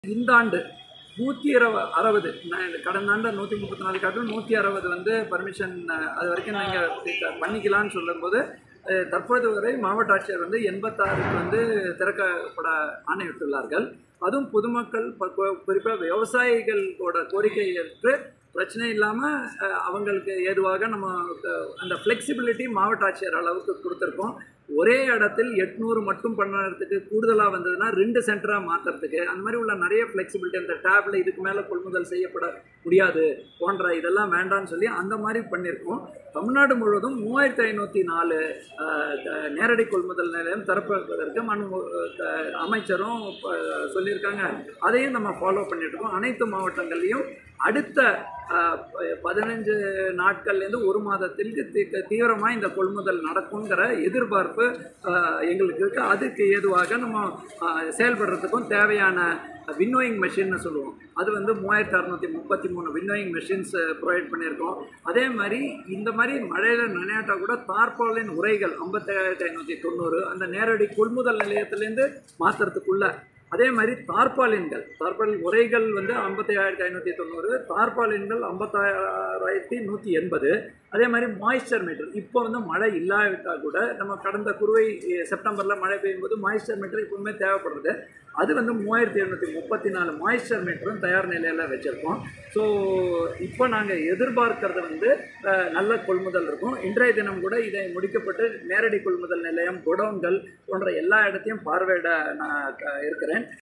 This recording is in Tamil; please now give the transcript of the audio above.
இந்த ஆண்டு நூற்றி இரவ அறுபது நான் கடந்த ஆண்டு நூற்றி முப்பத்தி நாலு காட்டிலும் நூற்றி அறுபது வந்து பர்மிஷன் அது வரைக்கும் நீங்கள் பண்ணிக்கலாம்னு சொல்லும்போது அஹ், தற்போது வரை மாவட்ட ஆட்சியர் வந்து எண்பத்தாறுக்கு வந்து திறக்கப்பட ஆணையிட்டுள்ளார்கள் அதுவும் பொதுமக்கள் குறிப்பாக விவசாயிகளோட கோரிக்கை ஏற்று பிரச்சனை இல்லாமல் அவங்களுக்கு ஏதுவாக நம்ம அஹ், அந்த ஃப்ளெக்சிபிலிட்டி மாவட்ட ஆட்சியர் அளவுக்கு கொடுத்துருக்கோம் ஒரே இடத்தில் எட்நூறு மட்டும் பண்ணுறதுக்கு கூடுதலாக வந்ததுன்னா ரெண்டு சென்டராக மாற்றுறதுக்கு அந்த மாதிரி உள்ள நிறைய ஃப்ளெக்சிபிலிட்டி அந்த டேப்ல இதுக்கு மேலே கொள்முதல் செய்யப்பட முடியாது போன்ற இதெல்லாம் வேண்டாம்னு சொல்லி அந்த மாதிரி பண்ணியிருக்கோம் தமிழ்நாடு முழுவதும் மூவாயிரத்தி ஐநூற்றி நாலு அஹ், த- நேரடி கொள்முதல் நிலையம் திறப்பதற்கு மனு அஹ், அமைச்சரும் அஹ், சொல்லியிருக்காங்க அதையும் நம்ம ஃபாலோ பண்ணிட்டு இருக்கோம் அனைத்து மாவட்டங்கள்லையும் அடுத்த அஹ், ப- பதினஞ்சு நாட்கள்லேருந்து ஒரு மாதத்திற்கு தீ- தீவிரமாக இந்த கொள்முதல் நடக்குங்கிற எதிர்பார்ப்பு அஹ், எங்களுக்கு இருக்குது அதுக்கு ஏதுவாக நம்ம அஹ், செயல்படுறதுக்கும் தேவையான வின்னோயிங் மெஷின்னு சொல்லுவோம் அது வந்து மூவாயிரத்தி அறநூற்றி முப்பத்தி மூணு வின்னோயிங் மெஷின்ஸ் ப்ரொவைட் பண்ணியிருக்கோம் அதே மாதிரி இந்த மாதிரி மழையில் நினையாட்டா கூட தார்பாலின் உரைகள் ஐம்பத்தேழாயிரத்தி ஐநூற்றி தொண்ணூறு அந்த நேரடி கொள்முதல் நிலையத்திலேருந்து மாற்றுறதுக்குள்ள அதே மாதிரி தார்பாலின்கள் தார்பாலின் உரைகள் வந்து ஐம்பத்தி ஏழாயிரத்தி ஐநூற்றி தொண்ணூறு தார்பாலின்கள் ஐம்பத்தாயிரத்தி நூற்றி எண்பது அதே மாதிரி மாய்ஸ்சர் மீட்டர் இப்போ வந்து மழை இல்லாவிட்டால் கூட நம்ம கடந்த குறுவை செப்டம்பரில் மழை பெய்யும் போது மாய்ஸ்சர் மீட்டர் எப்பவுமே தேவைப்படுறது அது வந்து மூவாயிரத்தி எழுநூற்றி முப்பத்தி நாலு மாய்ஸ்சர் மீட்டரும் தயார் நிலையில் வச்சுருக்கோம் ஸோ இப்போ நாங்கள் எதிர்பார்க்கறது வந்து அஹ், நல்ல கொள்முதல் இருக்கும் இன்றைய தினம் கூட இதை முடிக்கப்பட்டு நேரடி கொள்முதல் நிலையம் குடோன்கள் போன்ற எல்லா இடத்தையும் பார்வையிட நான் க- இருக்கிறேன்